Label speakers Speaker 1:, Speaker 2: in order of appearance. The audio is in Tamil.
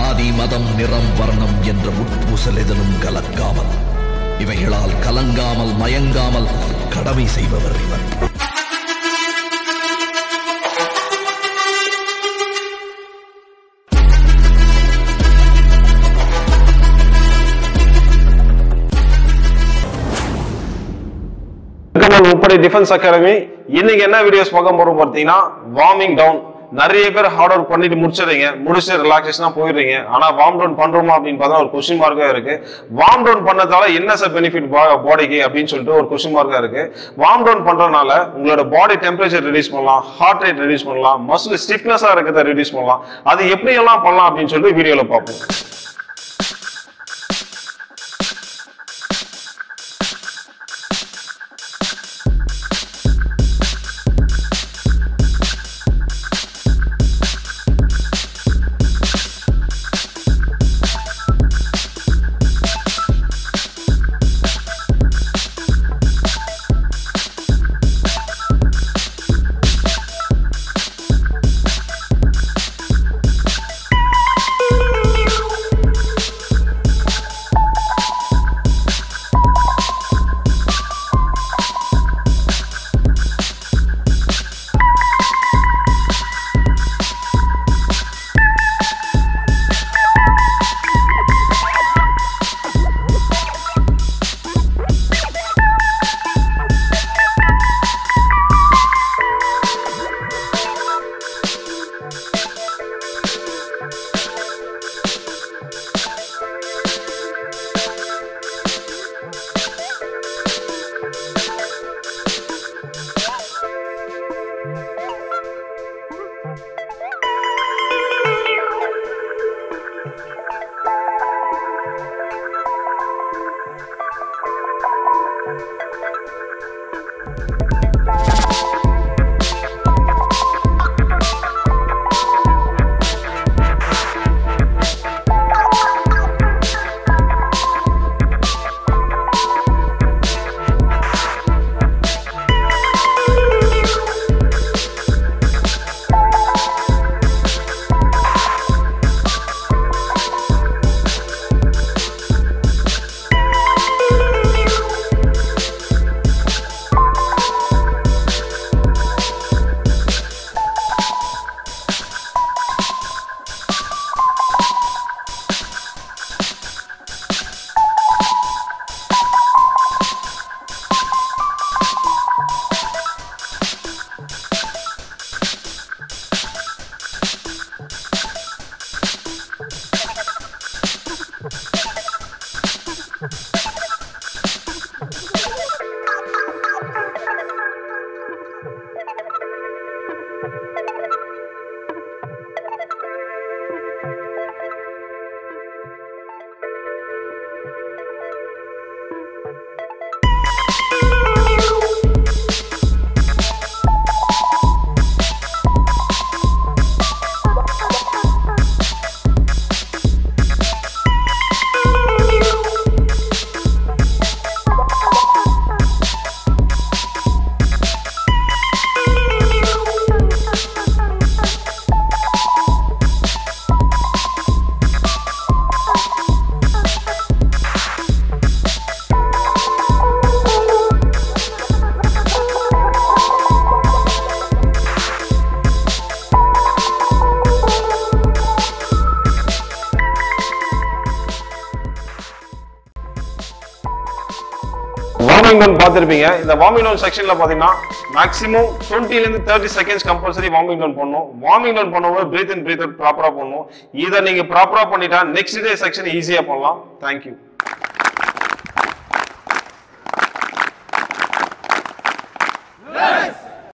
Speaker 1: சாதி மதம் நிறம் வர்ணம் என்ற உட்பூசல் எதிலும் கலக்காமல் இவைகளால் கலங்காமல் மயங்காமல் கடமை செய்பவர் இவர்
Speaker 2: வெல்கம் முப்படை டிஃபென்ஸ் அகாடமி இன்னைக்கு என்ன வீடியோஸ் பார்க்க போறோம் பார்த்தீங்கன்னா வார்மிங் டவுன் நிறைய பேர் ஹார்ட் ஒர்க் பண்ணிட்டு முடிச்சிடுறீங்க முடிச்சு ரிலாக்ஸேஷனா போயிடுறீங்க ஆனா வார்ம் டவுன் பண்றோமா அப்படின்னு பார்த்தா ஒரு கொஸ்டின் மார்க்கா இருக்கு வார்ம் டவுன் பண்ணதால என்ன சார் பெனிஃபிட் பாடிக்கு அப்படின்னு சொல்லிட்டு ஒரு கொஸ்டின் மார்க்கா இருக்கு வார்ம் டவுன் பண்றதுனால உங்களோட பாடி டெம்பரேச்சர் ரெடியூஸ் பண்ணலாம் ஹார்ட் ரேட் ரெடியூஸ் பண்ணலாம் மசில் ஸ்டிஃப்னஸா இருக்கிறத ரெடியூஸ் பண்ணலாம் அது எப்படி எல்லாம் பண்ணலாம் அப்படின்னு சொல்லிட்டு வீடியோல பார்ப்போம் வார்மிங் டவுன் பார்த்துருப்பீங்க இந்த வார்மிங் டவுன் செக்ஷன்ல பாத்தீங்கன்னா மேக்ஸிமம் டுவெண்ட்டில இருந்து thirty seconds compulsory warming down பண்ணணும் வார்மிங் டவுன் பண்ணும்போது பிரீத் இன் பிரீத் அவுட் ப்ராப்பரா பண்ணணும் இதை நீங்க ப்ராப்பரா பண்ணிட்டா நெக்ஸ்ட் டே செக்ஷன் ஈஸியா பண்ணலாம் தேங்க்யூ